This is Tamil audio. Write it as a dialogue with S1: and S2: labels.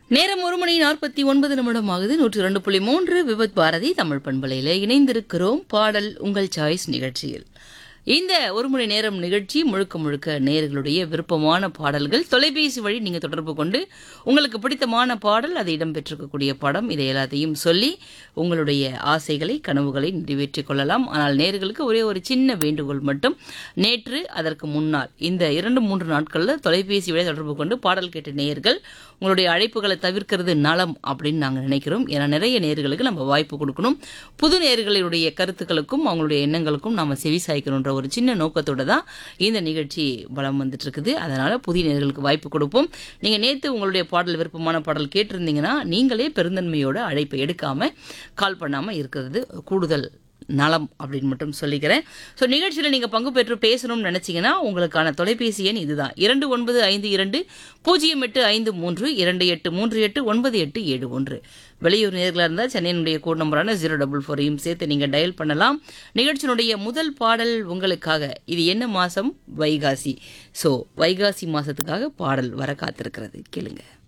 S1: நேரம் ஒரு மணி நாற்பத்தி ஒன்பது நிமிடம் ஆகுது நூற்றி இரண்டு புள்ளி மூன்று விபத் பாரதி தமிழ் பண்பலையில் இணைந்திருக்கிறோம் பாடல் உங்கள் சாய்ஸ் நிகழ்ச்சியில் இந்த ஒரு மணி நேரம் நிகழ்ச்சி முழுக்க முழுக்க நேயர்களுடைய விருப்பமான பாடல்கள் தொலைபேசி வழி நீங்கள் தொடர்பு கொண்டு உங்களுக்கு பிடித்தமான பாடல் அது இடம்பெற்றிருக்கக்கூடிய படம் இதை எல்லாத்தையும் சொல்லி உங்களுடைய ஆசைகளை கனவுகளை நிறைவேற்றிக் கொள்ளலாம் ஆனால் நேயர்களுக்கு ஒரே ஒரு சின்ன வேண்டுகோள் மட்டும் நேற்று அதற்கு முன்னால் இந்த இரண்டு மூன்று நாட்களில் தொலைபேசி வழி தொடர்பு கொண்டு பாடல் கேட்ட நேயர்கள் உங்களுடைய அழைப்புகளை தவிர்க்கிறது நலம் அப்படின்னு நாங்கள் நினைக்கிறோம் ஏன்னா நிறைய நேயர்களுக்கு நம்ம வாய்ப்பு கொடுக்கணும் புது நேயர்களுடைய கருத்துக்களுக்கும் அவங்களுடைய எண்ணங்களுக்கும் நாம செவி சாய்க்கணுன்ற ஒரு சின்ன நோக்கத்தோட தான் இந்த நிகழ்ச்சி பலம் வந்துட்டு இருக்குது அதனால புதிய நேயர்களுக்கு வாய்ப்பு கொடுப்போம் நீங்க நேத்து உங்களுடைய பாடல் விருப்பமான பாடல் கேட்டிருந்தீங்கன்னா நீங்களே பெருந்தன்மையோட அழைப்பை எடுக்காம கால் பண்ணாம இருக்கிறது கூடுதல் நலம் அப்படின்னு மட்டும் சொல்லிக்கிறேன் ஸோ நிகழ்ச்சியில் நீங்கள் பங்கு பெற்று பேசணும்னு நினச்சிங்கன்னா உங்களுக்கான தொலைபேசி எண் இதுதான் இரண்டு ஒன்பது ஐந்து இரண்டு பூஜ்ஜியம் எட்டு ஐந்து மூன்று இரண்டு எட்டு மூன்று எட்டு ஒன்பது எட்டு ஏழு ஒன்று வெளியூர் நேர்களாக இருந்தால் சென்னையினுடைய கோட் நம்பரான ஜீரோ டபுள் ஃபோரையும் சேர்த்து நீங்கள் டயல் பண்ணலாம் நிகழ்ச்சியினுடைய முதல் பாடல் உங்களுக்காக இது என்ன மாதம் வைகாசி ஸோ வைகாசி மாதத்துக்காக பாடல் வர காத்திருக்கிறது கேளுங்க